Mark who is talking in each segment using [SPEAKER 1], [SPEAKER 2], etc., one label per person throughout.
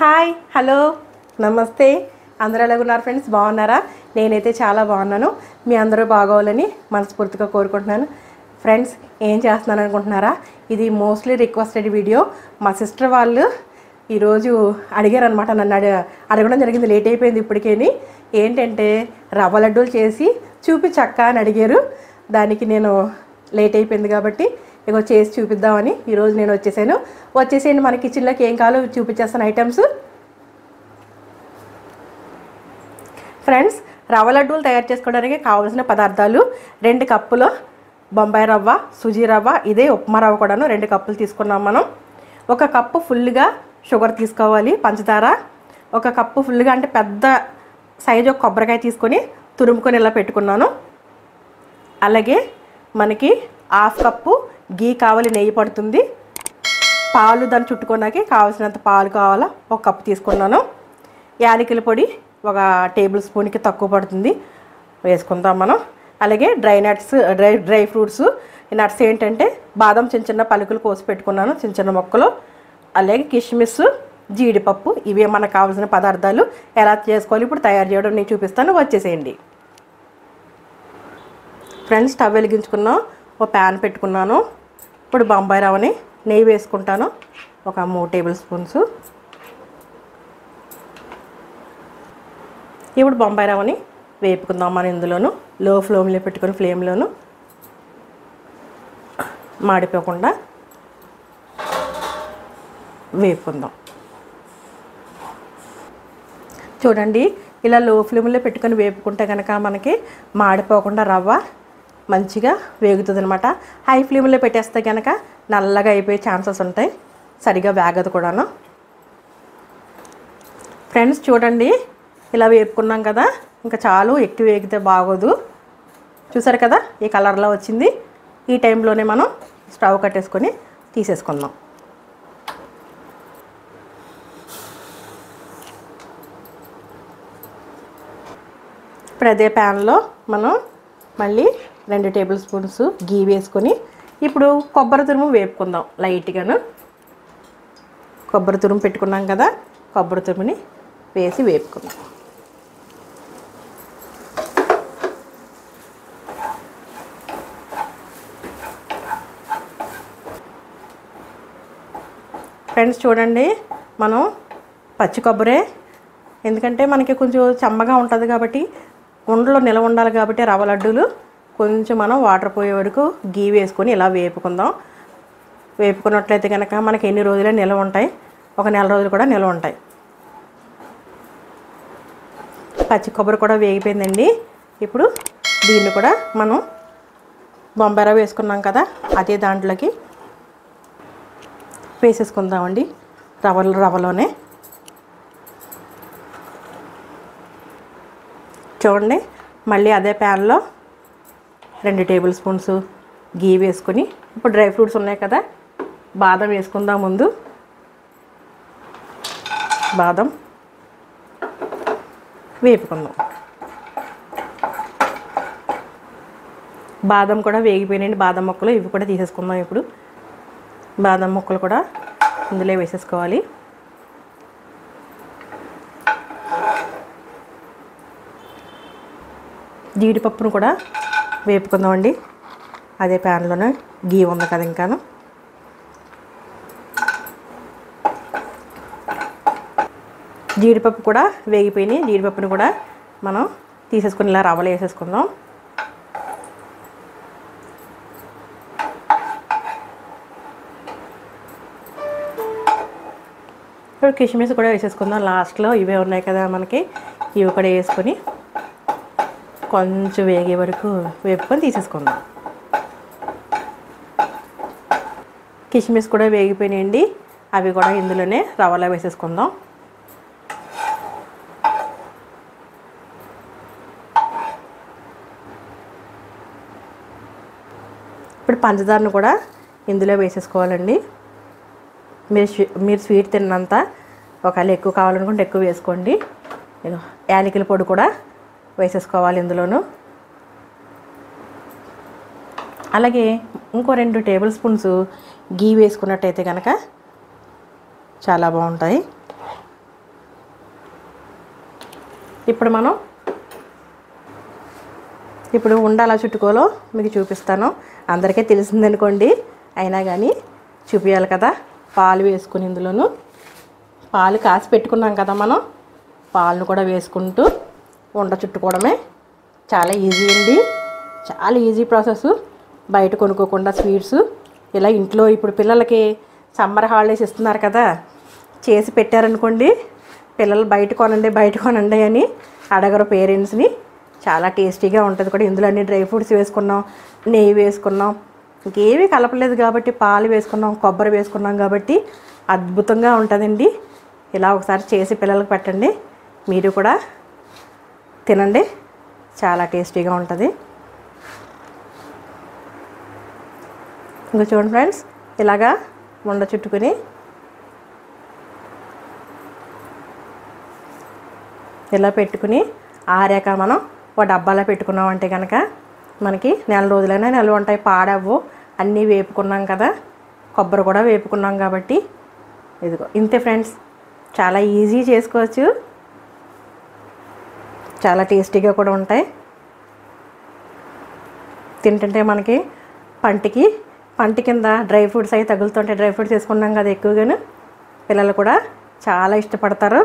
[SPEAKER 1] Hi hello నమస్తే అందరూ ఎలాగున్నారు friends బాగున్నారా నేనైతే చాలా బాగున్నాను మీ అందరూ బాగోవాలని మనస్ఫూర్తిగా కోరుకుంటున్నాను ఫ్రెండ్స్ ఏం చేస్తున్నాను అనుకుంటున్నారా ఇది మోస్ట్లీ రిక్వెస్టెడ్ వీడియో మా సిస్టర్ వాళ్ళు ఈరోజు అడిగారు అనమాట నన్ను అడి అడగడం జరిగింది లేట్ అయిపోయింది ఇప్పటికేని ఏంటంటే రవ్వ లడ్డూలు చేసి చూపించక్క అని అడిగారు దానికి నేను లేట్ అయిపోయింది కాబట్టి ఇగో చేసి చూపిద్దామని ఈరోజు నేను వచ్చేసాను వచ్చేసేయండి మన కిచెన్లోకి ఏం కావాలో చూపించేస్తాను ఐటమ్స్ ఫ్రెండ్స్ రవ్వ లడ్డూలు తయారు చేసుకోవడానికి కావాల్సిన పదార్థాలు రెండు కప్పులు బొంబాయి రవ్వ సుజీ రవ్వ ఇదే ఉప్మా రవ్వ కూడాను రెండు కప్పులు తీసుకున్నాం మనం ఒక కప్పు ఫుల్గా షుగర్ తీసుకోవాలి పంచదార ఒక కప్పు ఫుల్గా అంటే పెద్ద సైజు ఒక కొబ్బరికాయ తీసుకొని తురుముకొని ఇలా పెట్టుకున్నాను అలాగే మనకి హాఫ్ కప్పు గీ కావాలి నెయ్యి పడుతుంది పాలు దాన్ని చుట్టుకోడానికి కావాల్సినంత పాలు కావాలా ఒక కప్పు తీసుకున్నాను యాలకుల పొడి ఒక టేబుల్ స్పూన్కి తక్కువ పడుతుంది వేసుకుందాం మనం అలాగే dry nuts dry dry fruits ఈ నట్స్ ఏంటంటే బాదం చిన్న చిన్న పలుకులు కోసి పెట్టుకున్నాను చిన్న చిన్న మొక్కలు అలాగే కిస్మిస్ జీడిపప్పు ఇవే మనకు కావాల్సిన పదార్థాలు ఎలా చేసుకోవాలి ఇప్పుడు తయారు చేయడం నేను చూపిస్తాను వచ్చేసేయండి ఫ్రెండ్స్ స్టవ్ వెలిగించుకున్నాం ఒక ప్యాన్ పెట్టుకున్నాను ఇప్పుడు బొంబాయి రవ్వని నెయ్యి వేసుకుంటాను ఒక మూడు టేబుల్ స్పూన్స్ ఇప్పుడు బొంబాయి రవ్వని వేపుకుందాం మనం ఇందులోను లో ఫ్లేమ్లో పెట్టుకుని ఫ్లేమ్లోను మాడిపోకుండా వేపుకుందాం చూడండి ఇలా లో ఫ్లేమ్లో పెట్టుకొని వేపుకుంటే కనుక మనకి మాడిపోకుండా రవ్వ మంచిగా వేగుతుంది అనమాట హై ఫ్లేమ్లో పెట్టేస్తే కనుక నల్లగా అయిపోయే ఛాన్సెస్ ఉంటాయి సరిగా వేగదు కూడాను ఫ్రెండ్స్ చూడండి ఇలా వేపుకున్నాం కదా ఇంకా చాలు ఎక్కువ వేగితే బాగోదు చూసారు కదా ఈ కలర్లో వచ్చింది ఈ టైంలోనే మనం స్టవ్ కట్టేసుకొని తీసేసుకుందాం ఇప్పుడు అదే ప్యాన్లో మనం మళ్ళీ రెండు టేబుల్ స్పూన్స్ గీ వేసుకొని ఇప్పుడు కొబ్బరి తురుము వేపుకుందాం లైట్గాను కొబ్బరి తురుము పెట్టుకున్నాం కదా కొబ్బరి తురుముని వేసి వేపుకుందాం ఫ్రెండ్స్ చూడండి మనం పచ్చి కొబ్బరే ఎందుకంటే మనకి కొంచెం చెమ్మగా ఉంటుంది కాబట్టి ఉండలో నిలవ ఉండాలి కాబట్టి రవ్వ లడ్డూలు కొంచెం మనం వాటర్ పోయే వరకు గీ వేసుకొని ఇలా వేపుకుందాం వేపుకున్నట్లయితే కనుక మనకి ఎన్ని రోజులే నిలవ ఉంటాయి ఒక నెల రోజులు కూడా నిలవ ఉంటాయి పచ్చి కొబ్బరి కూడా వేగిపోయిందండి ఇప్పుడు దీన్ని కూడా మనం బొంబాయి రవ్వ వేసుకున్నాం కదా అదే దాంట్లోకి వేసేసుకుందామండి రవ్వ రవ్వలోనే చూడండి మళ్ళీ అదే ప్యాన్లో రెండు టేబుల్ స్పూన్స్ గీ వేసుకొని ఇప్పుడు డ్రై ఫ్రూట్స్ ఉన్నాయి కదా బాదం వేసుకుందాం ముందు బాదం వేపుకుందాం బాదం కూడా వేగిపోయినాయండి బాదం మొక్కలు ఇవి కూడా తీసేసుకుందాం ఇప్పుడు బాదం ముక్కలు కూడా ఇందులో వేసేసుకోవాలి జీడిపప్పును కూడా వేపుకుందామండి అదే ప్యాన్లోనే గీ ఉంది కదా ఇంకాను జీడిపప్పు కూడా వేగిపోయినాయి జీడిపప్పును కూడా మనం తీసేసుకుని ఇలా రవ్వలు వేసేసుకుందాం ఇప్పుడు కిస్మిస్ కూడా వేసేసుకుందాం లాస్ట్లో ఇవే ఉన్నాయి కదా మనకి ఇవి కూడా వేసుకొని కొంచెం వేగే వరకు వేపుకొని తీసేసుకుందాం కిస్మిస్ కూడా వేగిపోయినాయండి అవి కూడా ఇందులోనే రవ్వలో వేసేసుకుందాం ఇప్పుడు పంచదారను కూడా ఇందులో వేసేసుకోవాలండి మీరు స్వీ- మీరు స్వీట్ తిన్నంత ఒకవేళ ఎక్కువ కావాలనుకుంటే ఎక్కువ వేసుకోండి ఇదిగో యాలకుల పొడి కూడా వేసేసుకోవాలి ఇందులోను అలాగే ఇంకో రెండు టేబుల్ స్పూన్స్ గీ వేసుకున్నట్టయితే కనుక చాలా బాగుంటాయి ఇప్పుడు మనం ఇప్పుడు ఉండాలా చుట్టుకోలో మీకు చూపిస్తాను అందరికీ తెలిసిందనుకోండి అయినా కానీ చూపించాలి కదా పాలు వేసుకుని ఇందులోను పాలు కాసి పెట్టుకున్నాం కదా మనం పాలను కూడా వేసుకుంటూ ఉండ చుట్టుకోవడమే చాలా ఈజీ అండి చాలా ఈజీ ప్రాసెస్ బయట కొనుక్కోకుండా స్వీట్స్ ఇలా ఇంట్లో ఇప్పుడు పిల్లలకి సమ్మర్ హాలిడేస్ ఇస్తున్నారు కదా చేసి పెట్టారనుకోండి పిల్లలు బయట కొనండి బయట కొనండి అని అడగరు పేరెంట్స్ని చాలా టేస్టీగా ఉంటుంది కూడా ఇందులో అన్ని డ్రై ఫ్రూట్స్ వేసుకున్నాం నెయ్యి వేసుకున్నాం ఇంకేమీ కలపలేదు కాబట్టి పాలు వేసుకున్నాం కొబ్బరి వేసుకున్నాం కాబట్టి అద్భుతంగా ఉంటుందండి ఇలా ఒకసారి చేసి పిల్లలకు పెట్టండి మీరు కూడా తినండి చాలా టేస్టీగా ఉంటుంది ఇంకా చూడండి ఫ్రెండ్స్ ఇలాగా ఉండ చుట్టుకుని ఇలా పెట్టుకుని ఆరాక మనం ఒక డబ్బాలో పెట్టుకున్నామంటే కనుక మనకి నెల రోజులైనా నిల్వ ఉంటాయి పాడవు అన్నీ వేపుకున్నాం కదా కొబ్బరి కూడా వేపుకున్నాం కాబట్టి ఇదిగో ఇంతే ఫ్రెండ్స్ చాలా ఈజీ చేసుకోవచ్చు చాలా టేస్టీగా కూడా ఉంటాయి తింటుంటే మనకి పంటికి పంటి కింద డ్రై ఫ్రూట్స్ అవి తగులుతుంటే డ్రై ఫ్రూట్స్ వేసుకున్నాం కదా ఎక్కువగాను పిల్లలు కూడా చాలా ఇష్టపడతారు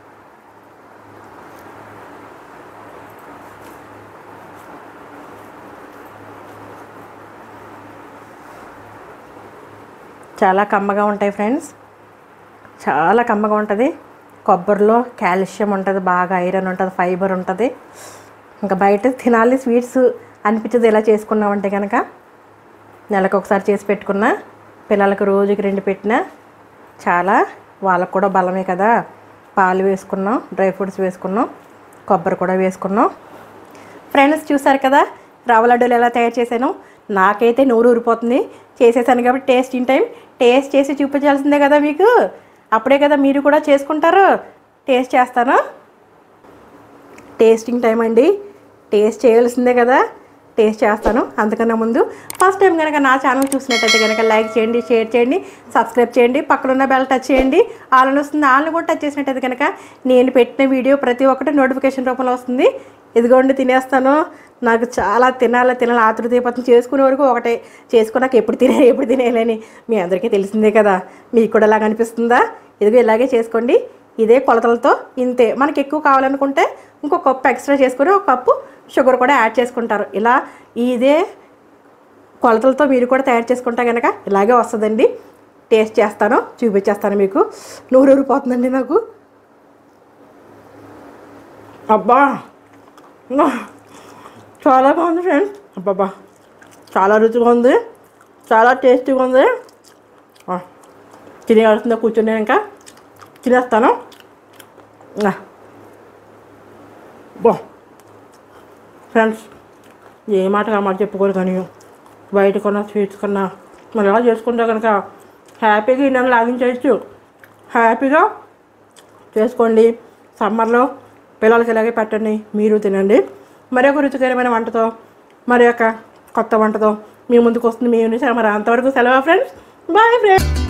[SPEAKER 1] చాలా కమ్మగా ఉంటాయి ఫ్రెండ్స్ చాలా కమ్మగా ఉంటుంది కొబ్బరిలో కాల్షియం ఉంటుంది బాగా ఐరన్ ఉంటుంది ఫైబర్ ఉంటుంది ఇంకా బయట తినాలి స్వీట్స్ అనిపించదు ఇలా చేసుకున్నామంటే కనుక నెలకు ఒకసారి చేసి పెట్టుకున్నా పిల్లలకు రోజుకి రెండు పెట్టినా చాలా వాళ్ళకు కూడా బలమే కదా పాలు వేసుకున్నాం డ్రై ఫ్రూట్స్ వేసుకున్నాం కొబ్బరి కూడా వేసుకున్నాం ఫ్రెండ్స్ చూసారు కదా రవ్వ లడ్డూలు ఎలా తయారు చేశాను నాకైతే నోరు ఊరిపోతుంది చేసేసాను కాబట్టి టేస్ట్ ఇన్ టైం టేస్ట్ చేసి చూపించాల్సిందే కదా మీకు అప్పుడే కదా మీరు కూడా చేసుకుంటారు టేస్ట్ చేస్తాను టేస్టింగ్ టైం అండి టేస్ట్ చేయాల్సిందే కదా టేస్ట్ చేస్తాను అంతకన్నా ముందు ఫస్ట్ టైం కనుక నా ఛానల్ చూసినట్టయితే కనుక లైక్ చేయండి షేర్ చేయండి సబ్స్క్రైబ్ చేయండి పక్కనున్న బెల్ టచ్ చేయండి ఆల్ వస్తుంది ఆల్ని కూడా టచ్ చేసినట్టయితే కనుక నేను పెట్టిన వీడియో ప్రతి ఒక్కటి నోటిఫికేషన్ రూపంలో వస్తుంది ఇదిగోండి తినేస్తాను నాకు చాలా తినాలి తినాలి ఆతృత పత్రం చేసుకునే వరకు ఒకటే చేసుకున్నాక ఎప్పుడు తినే ఎప్పుడు తినేయాలని మీ అందరికీ తెలిసిందే కదా మీకు కూడా ఇలాగ అనిపిస్తుందా ఇదిగో ఇలాగే చేసుకోండి ఇదే కొలతలతో ఇంతే మనకి ఎక్కువ కావాలనుకుంటే ఇంకో కప్పు ఎక్స్ట్రా చేసుకొని ఒక కప్పు షుగర్ కూడా యాడ్ చేసుకుంటారు ఇలా ఇదే కొలతలతో మీరు కూడా తయారు చేసుకుంటే కనుక ఇలాగే వస్తుందండి టేస్ట్ చేస్తాను చూపించేస్తాను మీకు నూరు ఊరిపోతుందండి నాకు అబ్బా నా, చాలా బాగుంది ఫ్రెండ్స్ అబ్బాబా చాలా రుచిగా ఉంది చాలా టేస్టీగా ఉంది ఆ, తినేయాల్సిందే కూర్చుని ఇంకా తినేస్తాను ఆ. బా ఫ్రెండ్స్ ఏ మాట ఆ మాట చెప్పుకోరు కానీ బయట కొన్న స్వీట్స్ కన్నా మరి ఎలా చేసుకుంటే కనుక హ్యాపీగా ఈ నెల లాగించేయచ్చు హ్యాపీగా చేసుకోండి సమ్మర్లో పిల్లలకి ఇలాగే పెట్టండి మీరు తినండి మరి ఒక రుచికరమైన వంటతో మరి ఒక కొత్త వంటతో మీ ముందుకు వస్తుంది మీ మరి అంతవరకు సెలవు ఫ్రెండ్స్ బాయ్ ఫ్రెండ్స్